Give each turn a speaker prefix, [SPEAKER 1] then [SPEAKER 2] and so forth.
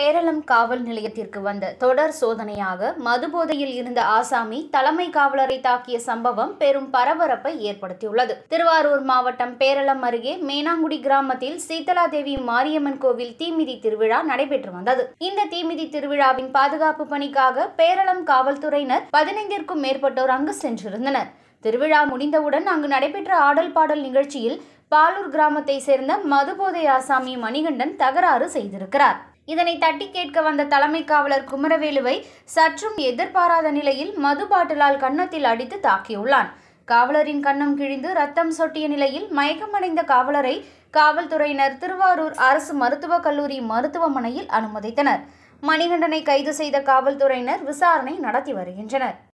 [SPEAKER 1] பேரளம் காவல் நிலையத்திற்கு வந்த தொடர் சோதனையாக மதுபோதையில் இருந்த ஆசாமி தலைமை காவலரை தாக்கிய சம்பவம் பெரும் பரபரப்பை ஏற்படுத்தியுள்ளது திருவாரூர் மாவட்டம் பேரளம் அருகே மேனாங்குடி கிராமத்தில் சீதலாதேவி மாரியம்மன் கோவில் தீமிதி திருவிழா நடைபெற்று வந்தது இந்த தீமிதி திருவிழாவின் பாதுகாப்பு பணிக்காக பேரளம் காவல்துறையினர் பதினைந்திற்கும் மேற்பட்டோர் அங்கு சென்றிருந்தனர் திருவிழா முடிந்தவுடன் அங்கு நடைபெற்ற ஆடல் பாடல் நிகழ்ச்சியில் பாலூர் கிராமத்தை சேர்ந்த மதுபோதை ஆசாமி மணிகண்டன் தகராறு செய்திருக்கிறார் இதனை தட்டி கேட்க வந்த தலைமை காவலர் குமரவேலுவை சற்றும் எதிர்பாராத நிலையில் மது பாட்டிலால் கன்னத்தில் அடித்து தாக்கியுள்ளான் காவலரின் கன்னம் கிழிந்து ரத்தம் சொட்டிய நிலையில் மயக்கமடைந்த காவலரை காவல்துறையினர் திருவாரூர் அரசு மருத்துவக் கல்லூரி மருத்துவமனையில் அனுமதித்தனர் மணிகண்டனை கைது செய்த காவல்துறையினர் விசாரணை நடத்தி வருகின்றனர்